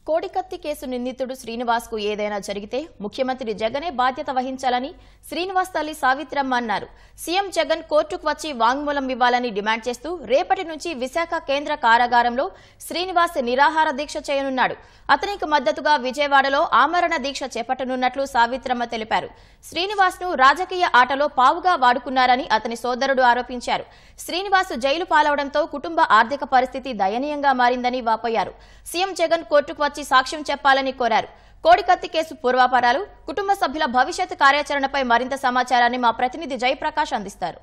కోడికత్తి కేసు నిందితుడు శ్రీనివాస్ కు ఏదైనా జరిగితే ముఖ్యమంత్రి జగనే బాధ్యత వహించాలని శ్రీనివాస్ తల్లి సావిత్రమ్మ అన్నారు సీఎం జగన్ కోర్టుకు వచ్చి వాంగ్మూలం ఇవ్వాలని డిమాండ్ చేస్తూ రేపటి నుంచి విశాఖ కేంద్ర కారాగారంలో శ్రీనివాస్ నిరాహార దీక్ష చేయనున్నాడు అతనికి మద్దతుగా విజయవాడలో ఆమరణ దీక్ష చేపట్టనున్నట్లు సావిత్రమ్మ తెలిపారు శ్రీనివాస్ ను రాజకీయ ఆటలో పావుగా వాడుకున్నారని అతని సోదరుడు ఆరోపించారు శ్రీనివాస్ జైలు పాలవడంతో కుటుంబ ఆర్థిక పరిస్థితి దయనీయంగా మారిందని వాపోయారు సీఎం జగన్ కోర్టుకు వచ్చి సాక్ష్యం చెప్పాలని కోరారు కోడికత్తి కేసు పూర్వాపరాలు కుటుంబ సభ్యుల భవిష్యత్ కార్యాచరణపై మరింత సమాచారాన్ని మా ప్రతినిధి జయప్రకాష్ అందిస్తారు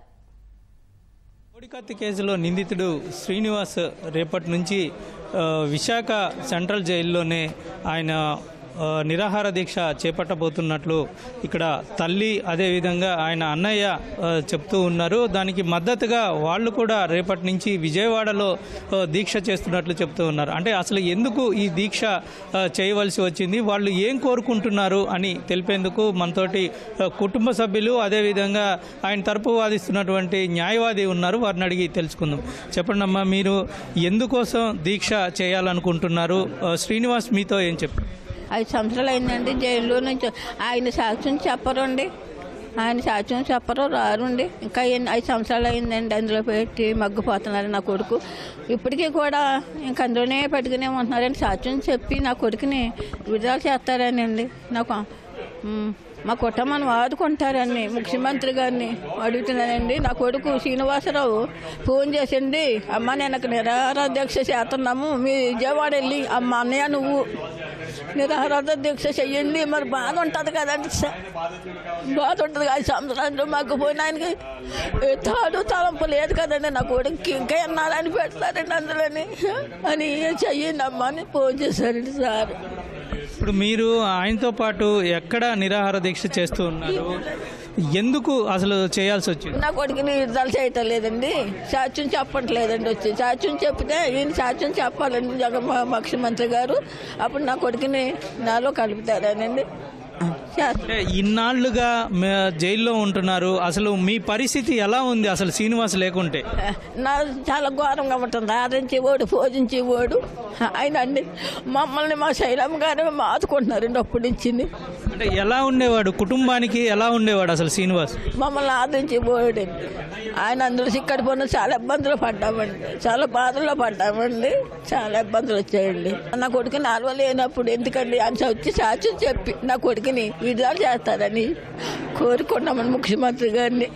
కోడికత్తి కేసులో నిందితుడు శ్రీనివాస్ రేపటి నుంచి ఆ, విశాఖ సెంట్రల్ జైల్లోనే ఆయన ఆ, నిరాహార దీక్ష చేపట్టబోతున్నట్లు ఇక్కడ తల్లి అదేవిధంగా ఆయన అన్నయ్య ఆ, చెప్తూ ఉన్నారు దానికి మద్దతుగా వాళ్ళు కూడా రేపటి నుంచి విజయవాడలో ఆ, దీక్ష చేస్తున్నట్లు చెప్తూ ఉన్నారు అంటే అసలు ఎందుకు ఈ దీక్ష ఆ, చేయవలసి వచ్చింది వాళ్ళు ఏం కోరుకుంటున్నారు అని తెలిపేందుకు మనతోటి ఆ, కుటుంబ సభ్యులు అదేవిధంగా ఆయన తరపు వాదిస్తున్నటువంటి న్యాయవాది ఉన్నారు వారిని అడిగి తెలుసుకుందాం చెప్పండి అమ్మా మీరు ఎందుకోసం దీక్ష చేయాలనుకుంటున్నారు ఆ, శ్రీనివాస్ మీతో ఏం చెప్పు ఐదు సంవత్సరాలు అయిందండి జైల్లో నుంచి ఆయన సాక్ష్యం చెప్పరండి ఆయన సాక్ష్యం చెప్పరు రారుండి ఇంకా ఎన్ని- ఐదు సంవత్సరాలు అయిందండి అందులో పెట్టి మగ్గిపోతున్నారు నా కొడుకు ఇప్పటికీ కూడా ఇంక అందులోనే పెట్టుకునే ఉంటున్నారండి సాక్ష్యం చెప్పి నా కొడుకుని విడుదల చేస్తారనండి నాకు మ్, మా కుటుంబాన్ని ఆదుకుంటారని ముఖ్యమంత్రి గారిని అడుగుతున్నానండి నా కొడుకు శ్రీనివాసరావు ఫోన్ చేసిండి అమ్మ నేను అక్కడ నిరారాధ్యక్ష చేస్తున్నాము మీ విజయవాడ వెళ్ళి అమ్మ అన్నయ్య నువ్వు నిరాహార దీక్ష చెయ్యండి మరి బాధ ఉంటుంది కదండి సార్ బాధ ఉంటుంది ఐదు సంవత్సరాలు మాకు పోయిన ఆయనకి ఏ తాడు తలంపు లేదు కదండి నా కొడుకు ఇంకా ఎన్నారని పెడతారండి అందులోని అని చెయ్యండి అమ్మ అని ఫోన్ చేశారండి సార్ ఇప్పుడు మీరు ఆయనతో పాటు ఎక్కడ నిరాహార దీక్ష చేస్తూ ఉన్నారు ఎందుకు అసలు చేయాల్సి వచ్చింది నా కొడుకుని విడుదల చేయటం లేదండి సాక్ష్యం చెప్పట్లేదండి వచ్చి సాక్ష్యం చెప్తే ఈయన సాక్ష్యం చెప్పాలండి జగన్ ముఖ్యమంత్రి గారు అప్పుడు నా కొడుకుని నాలో కలుపుతారనండి చేస్తా అంటే ఇన్నాళ్లుగా మే- జైల్లో ఉంటున్నారు అసలు మీ పరిస్థితి ఎలా ఉంది అసలు శ్రీనివాస్ లేకుంటే నా చాలా ఘోరంగా ఉంటుంది ఆదరించి ఓడు పోజించి ఓడు ఆయన అండి మమ్మల్ని మా శైలమ్మ గారు ఆదుకుంటున్నారండి అప్పటి నుంచి అంటే ఎలా ఉండేవాడు కుటుంబానికి ఎలా ఉండేవాడు అసలు శ్రీనివాస్ మమ్మల్ని ఆదరించి పోయాడండి ఆయన అందులో చిక్కడి పోయిన చాలా ఇబ్బందులు పడ్డామండి చాలా బాధల్లో పడ్డామండి చాలా ఇబ్బందులు వచ్చాయండి నా కొడుకు నాలుగు లేనప్పుడు ఎందుకండి అని వచ్చి సాక్ష్యం చెప్పి నా కొడుకుని విడుదల చేస్తారని కోరుకున్నామని ముఖ్యమంత్రి గారిని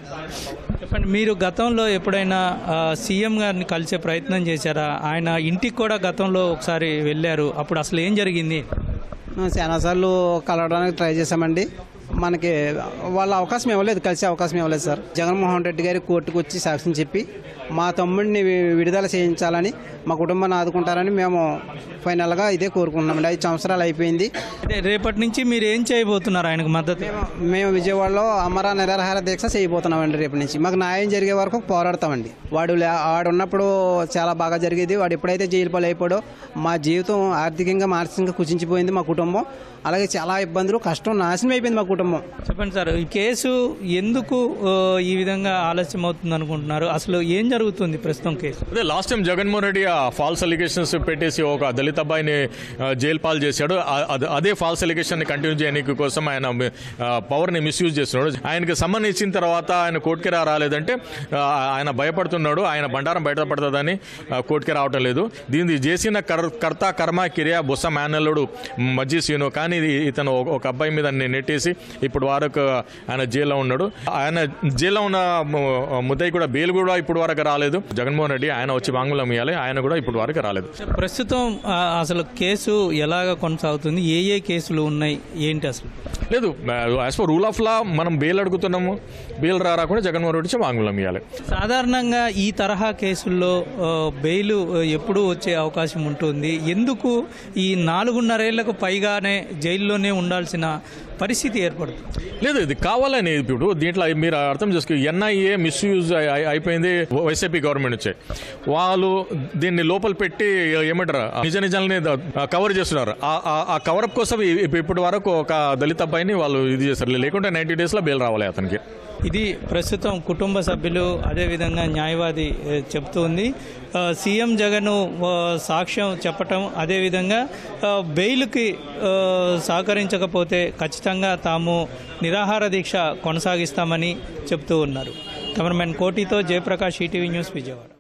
చెప్పండి మీరు గతంలో ఎప్పుడైనా ఆ, సీఎం గారిని కలిసే ప్రయత్నం చేశారా ఆయన ఇంటికి కూడా గతంలో ఒకసారి వెళ్ళారు అప్పుడు అసలు ఏం జరిగింది చాలాసార్లు కలవడానికి ట్రై చేశామండి మనకి వాళ్ళ అవకాశం ఇవ్వలేదు కలిసే అవకాశం ఇవ్వలేదు సార్ జగన్మోహన్ రెడ్డి గారి కోర్టుకు వచ్చి సాక్ష్యం చెప్పి మా తమ్ముడిని వి- విడుదల చేయించాలని మా కుటుంబాన్ని ఆదుకుంటారని మేము ఫైనల్గా ఇదే కోరుకుంటున్నామండి ఐదు సంవత్సరాలు అయిపోయింది అంటే రేపటి నుంచి మీరు ఏం చేయబోతున్నారు ఆయనకు మద్దతు మేము విజయవాడలో అమర నిరాహార దీక్ష చేయబోతున్నామండి రేపు నుంచి మాకు న్యాయం జరిగే వరకు పోరాడతామండి వాడు లే- వాడు ఉన్నప్పుడు చాలా బాగా జరిగేది వాడు ఎప్పుడైతే జైలు పాలు అయిపోయాడో మా జీవితం ఆర్థికంగా మానసికంగా కుచించిపోయింది మా కుటుంబం అలాగే చాలా ఇబ్బందులు కష్టం నాశనం అయిపోయింది మా కుటుంబం చెప్పండి సార్ ఈ కేసు ఎందుకు ఆ, ఈ విధంగా ఆలస్యం అవుతుంది అనుకుంటున్నారు అసలు ఏం జరుగుతుంది ప్రస్తుతం కేసు అదే లాస్ట్ టైం జగన్మోహన్ రెడ్డి ఆ ఫాల్స్ అలిగేషన్స్ పెట్టేసి ఒక దళిత అబ్బాయిని ఆ, జైలు పాలు చేశాడు ఆ- అద- అదే ఫాల్స్ అలిగేషన్ ని కంటిన్యూ చేయడానికి కోసం ఆయన పవర్ ని మిస్యూజ్ చేస్తున్నాడు ఆయనకి సమ్మన్ ఇచ్చిన తర్వాత ఆయన కోర్టుకి రా రాలేదంటే ఆ, ఆయన భయపడుతున్నాడు ఆయన బండారం బయటపడుతుందని ఆ, కోర్టుకి రావటం లేదు దీన్ని చేసిన కర్- కర్త కర్మ కిరియా బుస్స మేనల్లుడు మజ్జి సీను కానీ ఇది ఇతను ఒక- ఒక అబ్బాయి మీద నెట్టేసి ఇప్పుడు వరకు ఆయన జైల్లో ఉన్నాడు ఆయన జైల్లో ఉన్న ము- ముద్దయ్య కూడా బెయిల్ కూడా ఇప్పుడు వరకు రాలేదు జగన్మోహన్ రెడ్డి ఆయన వచ్చి వాంగ్మూలం ఇవ్వాలి ఆయన కూడా ఇప్పుడు వరకు రాలేదు ప్రస్తుతం ఆ, అసలు కేసు ఎలాగ కొనసాగుతుంది ఏ ఏ కేసులు ఉన్నాయి ఏంటి అసలు లేదు as per rule of law మనం బెయిల్ అడుగుతున్నాము బెయిల్ రా రాకుండా జగన్మోహన్ రెడ్డి వచ్చి వాంగ్మూలం ఇవ్వాలి సాధారణంగా ఈ తరహా కేసుల్లో ఆ, బెయిల్ ఆ, ఎప్పుడూ వచ్చే అవకాశం ఉంటుంది ఎందుకు ఈ నాలుగున్నరేళ్లకు పైగానే జైల్లోనే ఉండాల్సిన పరిస్థితి ఏర్పడుతుంది లేదు ఇది కావాలని ఇప్పుడు దీంట్లో మీరు అర్థం చేసుకో ఎన్ఐఏ మిస్యూజ్ అయిపోయింది వైసీపీ గవర్నమెంట్ నుంచి వాళ్ళు దీన్ని లోపల పెట్టి ఏమంటారు నిజ నిజాలని కవర్ చేస్తున్నారు ఆ- ఆ- ఆ కవరప్ కోసం ఇ- ఇప్పటి వరకు ఒక దళిత అబ్బాయిని వాళ్ళు ఇది చేస్తారు లేకుంటే నైన్టీ డేస్లో బెయిల్ రావాలి అతనికి ఇది ప్రస్తుతం కుటుంబ సభ్యులు అదేవిధంగా న్యాయవాది ఏ, చెప్తూ ఉంది ఆ, సీఎం జగన్ ఆ, సాక్ష్యం చెప్పటం అదేవిధంగా ఆ, బెయిల్కి ఆ, సహకరించకపోతే ఖచ్చితంగా తాము నిరాహార దీక్ష కొనసాగిస్తామని చెప్తూ ఉన్నారు కెమెరామెన్ కోటితో జయప్రకాష్ ఈటీవీ న్యూస్ విజయవాడ